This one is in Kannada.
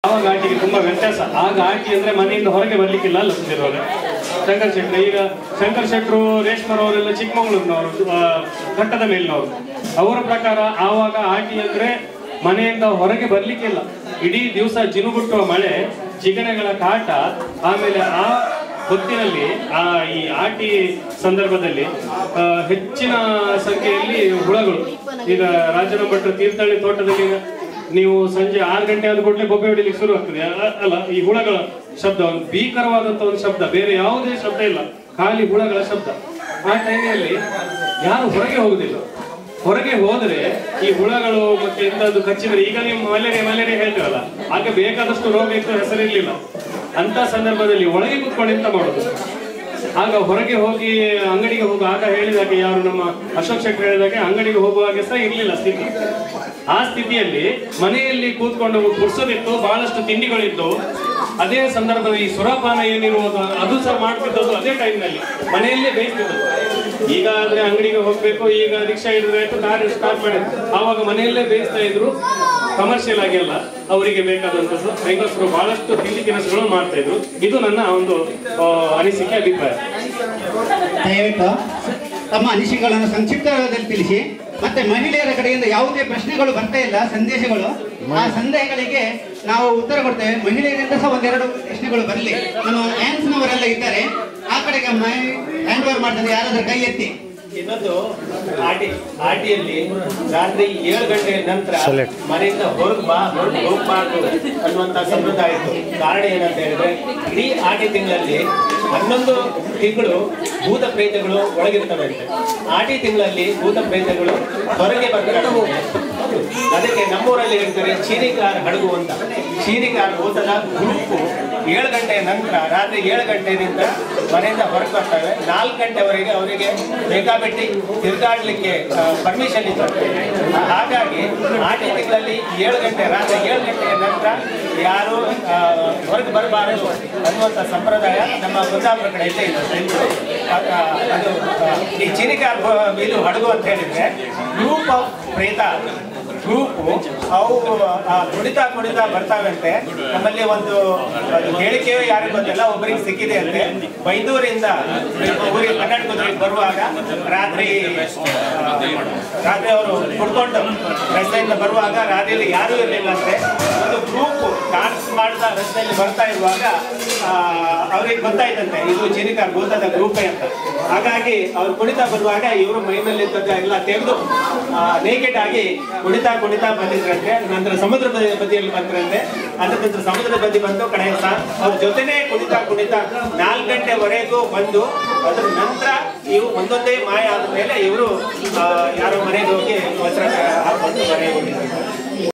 ಅವಾಗ ಆಟಿಗೆ ತುಂಬಾ ವ್ಯತ್ಯಾಸ ಆಗ ಆಟಿ ಅಂದ್ರೆ ಮನೆಯಿಂದ ಹೊರಗೆ ಬರ್ಲಿಕ್ಕಿಲ್ಲ ಅಲ್ಲ ಸುಂದಿರೋರೆ ಶಂಕರ್ ಶೆಟ್ರು ಈಗ ಶಂಕರ್ ಶೆಟ್ರು ರೇಷ್ಮರವರೆಲ್ಲ ಚಿಕ್ಕಮಗಳೂರಿನವರು ಆ, ಘಟ್ಟದ ಮೇಲಿನವರು ಅವರ ಪ್ರಕಾರ ಆವಾಗ ಆಟಿ ಅಂದ್ರೆ ಮನೆಯಿಂದ ಹೊರಗೆ ಬರ್ಲಿಕ್ಕಿಲ್ಲ ಇಡೀ ದಿವಸ ಜಿನುಗುಟ್ಟುವ ಮಳೆ ಜಿಗಣೆಗಳ ಕಾಟ ಆಮೇಲೆ ಆ ಹೊತ್ತಿನಲ್ಲಿ ಆ ಈ ಆಟಿ ಸಂದರ್ಭದಲ್ಲಿ ಆ, ಹೆಚ್ಚಿನ ಸಂಖ್ಯೆಯಲ್ಲಿ ಹುಳಗಳು ಈಗ ರಾಜನ ಭಟ್ರ ತೀರ್ಥಹಳ್ಳಿ ತೋಟದಲ್ಲಿ ಈಗ ನೀವು ಸಂಜೆ ಆರು ಗಂಟೆ ಆದ ಕೂಡಲೇ ಬೊಬ್ಬೆ ಹೊಡಿಲಿಕ್ಕೆ ಶುರು ಆಗ್ತದೆ ಅ- ಅಲ್ಲ ಈ ಹುಳಗಳ ಶಬ್ದ ಒಂದು ಭೀಕರವಾದಂತ ಒಂದು ಶಬ್ದ ಬೇರೆ ಯಾವುದೇ ಶಬ್ದ ಇಲ್ಲ ಖಾಲಿ ಹುಳಗಳ ಶಬ್ದ ಆ ಟೈಮಿನಲ್ಲಿ ಯಾರು ಹೊರಗೆ ಹೋಗುದಿಲ್ಲ ಹೊರಗೆ ಹೋದ್ರೆ ಈ ಹುಳಗಳು ಮತ್ತೆ ಇಂಥದ್ದು ಕಚ್ಚಿದ್ರೆ ಈಗ ನೀವು ಮಲೇರಿಯಾ ಮಲೇರಿಯಾ ಹೇಳ್ತೀರಲ್ಲ ಆಗ ಬೇಕಾದಷ್ಟು ರೋಗ ಇತ್ತು ಹೆಸರಿರ್ಲಿಲ್ಲ ಅಂತ ಸಂದರ್ಭದಲ್ಲಿ ಒಳಗೆ ಕುತ್ಕೊಂಡು ಎಂತ ಮಾಡೋದು ಆಗ ಹೊರಗೆ ಹೋಗಿ ಅಂಗಡಿಗೆ ಹೋಗು ಆಗ ಹೇಳಿದಾಗೆ ಯಾರು ನಮ್ಮ ಅಶೋಕ್ ಶೆಟ್ಟಿ ಹೇಳಿದಾಗೆ ಅಂಗಡಿಗೆ ಹೋಗುವಾಗೆ ಸಹ ಇರ್ಲಿಲ್ಲ ಸ್ಥಿತಿ ಆ ಸ್ಥಿತಿಯಲ್ಲಿ ಮನೆಯಲ್ಲಿ ಕೂತ್ಕೊಂಡು ಕುರ್ಸೋದಿತ್ತು ಬಹಳಷ್ಟು ತಿಂಡಿಗಳಿತ್ತು ಅದೇ ಸಂದರ್ಭದಲ್ಲಿ ಈ ಸುರಪಾನ ಏನಿರುವುದು ಅದು ಸಹ ಮಾಡ್ತಿದ್ದದ್ದು ಅದೇ ಟೈಮ್ನಲ್ಲಿ ಮನೆಯಲ್ಲೇ ಬೇಯಿಸ್ತಿದ್ದದ್ದು ಈಗ ಆದ್ರೆ ಅಂಗಡಿಗೆ ಹೋಗ್ಬೇಕು ಈಗ ರಿಕ್ಷಾ ಹಿಡಿದ್ರೆ ಆಯ್ತು ಕಾರ್ ಸ್ಟಾರ್ಟ್ ಮಾಡಿ ಆವಾಗ ಮನೆಯಲ್ಲೇ ಬೇಯಿಸ್ತಾ ಇದ್ರು ಕಮರ್ಷಿಯಲ್ ಆಗಿ ಅಲ್ಲ ಅವರಿಗೆ ಬೇಕಾದಂತದ್ದು ಹೆಂಗಸರು ಬಹಳಷ್ಟು ತಿಂಡಿ ತಿನಿಸುಗಳನ್ನು ಮಾಡ್ತಾ ಇದ್ರು ಇದು ನನ್ನ ಒಂದು ಆ, ಅನಿಸಿಕೆ ಅಭಿಪ್ರಾಯ ದಯವಿಟ್ಟು ತಮ್ಮ ಅನಿಸಿಕೆಗಳನ್ನು ಸಂಕ್ಷಿಪ್ತವಾಗಿ ತಿಳಿಸಿ ಮತ್ತೆ ಮಹಿಳೆಯರ ಕಡೆಯಿಂದ ಯಾವುದೇ ಪ್ರಶ್ನೆಗಳು ಬರ್ತಾ ಇಲ್ಲ ಸಂದೇಶಗಳು ಆ ಸಂದೇಹಗಳಿಗೆ ನಾವು ಉತ್ತರ ಕೊಡ್ತೇವೆ ಮಹಿಳೆಯರಿಂದ ಸಹ ಒಂದೆರಡು ಪ್ರಶ್ನೆಗಳು ಬರಲಿ ನಮ್ಮ ಆ್ಯನ್ಸ್ನವರೆಲ್ಲ ಇದ್ದಾರೆ ಆ ಕಡೆಗೆ ಹ್ಯಾಂಡ್ ಓವರ್ ಮಾಡ್ತಾರೆ ಯಾರಾದ್ರೂ ಕೈ ಎತ್ತಿ ಇನ್ನೊಂದು ಆಟಿ ಆಟಿಯಲ್ಲಿ ರಾತ್ರಿ ಏಳು ಗಂಟೆ ನಂತರ ಮನೆಯಿಂದ ಹೊರಗೆ ಬಾ ಹೊರಗೆ ಹೋಗ್ಬಾರ್ದು ಅನ್ನುವಂತ ಸಂಪ್ರದಾಯ ಇತ್ತು ಕಾರಣ ಏನಂತ ಹೇಳಿದ್ರೆ ಇಡೀ ಆಟಿ ತಿಂಗಳಲ್ಲಿ ಹನ್ನೊಂದು ತಿಂಗಳು ಭೂತ ಪ್ರೇತಗಳು ಒಳಗಿರ್ತವೆ ಅಂತೆ ಆಟಿ ತಿಂಗಳಲ್ಲಿ ಭೂತ ಪ್ರೇತಗಳು ಹೊರಗೆ ಬರ್ತವೆ ಅದಕ್ಕೆ ನಮ್ಮೂರಲ್ಲಿ ಹೇಳ್ತಾರೆ ಚೀನಿಕಾರ್ ಹಡಗು ಅಂತ ಚೀನಿಕಾರ್ ಓತದ ಗುಂಪು ಏಳು ಗಂಟೆ ನಂತರ ರಾತ್ರಿ ಏಳು ಗಂಟೆಯಿಂದ ಮನೆಯಿಂದ ಹೊರಗೆ ಬರ್ತವೆ ನಾಲ್ಕು ಗಂಟೆವರೆಗೆ ಅವರಿಗೆ ಬೇಕಾಬಿಟ್ಟಿ ತಿರುಗಾಡ್ಲಿಕ್ಕೆ ಪರ್ಮಿಷನ್ ಇತ್ತು ಹಾಗಾಗಿ ಆಟಿ ತಿಂಗಳಲ್ಲಿ ಏಳು ಗಂಟೆ ರಾತ್ರಿ ಏಳು ಗಂಟೆಯ ನಂತರ ಯಾರು ಹೊರಗೆ ಬರಬಾರದು ಅನ್ನುವಂಥ ಸಂಪ್ರದಾಯ ನಮ್ಮ ಕುಂದಾಪುರ ಕಡೆಯಿಂದ ಇದೆ ಅದ್- ಆ, ಅದು ಆ, ಈ ಚೀನಿಕಾರ್ ಬ- ಇದು ಹಡಗು ಅಂತ ಹೇಳಿದ್ರೆ ಗ್ರೂಪ್ ಆಫ್ ಪ್ರೇತ ಗ್ರೂಪು ಅವು ಆ, ಕುಣಿತಾ ಕುಣಿತಾ ಬರ್ತಾವಂತೆ ನಮ್ಮಲ್ಲಿ ಒಂದು ಅದು ಹೇಳಿಕೆಯೋ ಯಾರಿಗೂ ಗೊತ್ತಿಲ್ಲ ಒಬ್ಬರಿಗೆ ಸಿಕ್ಕಿದೆ ಅಂತೆ ಬೈದೂರಿಂದ ಊರಿಗೆ ಕನ್ನಡಕುದ್ರಿಗೆ ಬರುವಾಗ ರಾತ್ರಿ ಆ, ರಾತ್ರಿ ಅವರು ಕುಡ್ಕೊಂಡು ರಸ್ತೆಯಿಂದ ಬರುವಾಗ ರಾತ್ರಿಯಲ್ಲಿ ಯಾರೂ ಇರಲಿಲ್ಲ ಅಂತೆ ಒಂದು ಗ್ರೂಪ್ ಡಾನ್ಸ್ ಮಾಡ್ತಾ ರಸ್ತೆಯಲ್ಲಿ ಬರ್ತಾ ಇರುವಾಗ ಆ, ಅವ್ರಿಗೆ ಗೊತ್ತಾಯ್ತಂತೆ ಇದು ಚಿನಿಕಾರ್ ಭೂತದ ಗ್ರೂಪೇ ಅಂತ ಹಾಗಾಗಿ ಅವ್ರು ಕುಣಿತಾ ಬರುವಾಗ ಇವರು ಮೈ ಮೇಲೆ ಇದ್ದದ್ದು ಎಲ್ಲ ತೆಗೆದು ನೇಕೆಡ್ ಆಗಿ ಕುಣಿತಾ ಕುಣಿತಾ ಬಂದಿದ್ರಂತೆ ನಂತರ ಸಮುದ್ರ ಬದಿ- ಬದಿಯಲ್ಲಿ ಬಂದ್ರಂತೆ ಅದ್ರ ನಂತರ ಸಮುದ್ರ ಬದಿ ಬಂದು ಕಡೆ ಸಹ ಅವ್ರ ಜೊತೆನೆ ಕುಣಿತಾ ಕುಣಿತಾ ನಾಲ್ಕು ಗಂಟೆವರೆಗೂ ಬಂದು ಅದ್ರ ನಂತರ ಇವು ಒಂದೊಂದೇ ಮಾಯ ಆದ ಮೇಲೆ ಇವರು ಯಾರೋ ಮನೆಗೆ ಹೋಗಿ ವಸ್ತ್ರ ಹಾಕೊಂಡು ಮನೆಗೆ ಹೋಗಿದ್ರು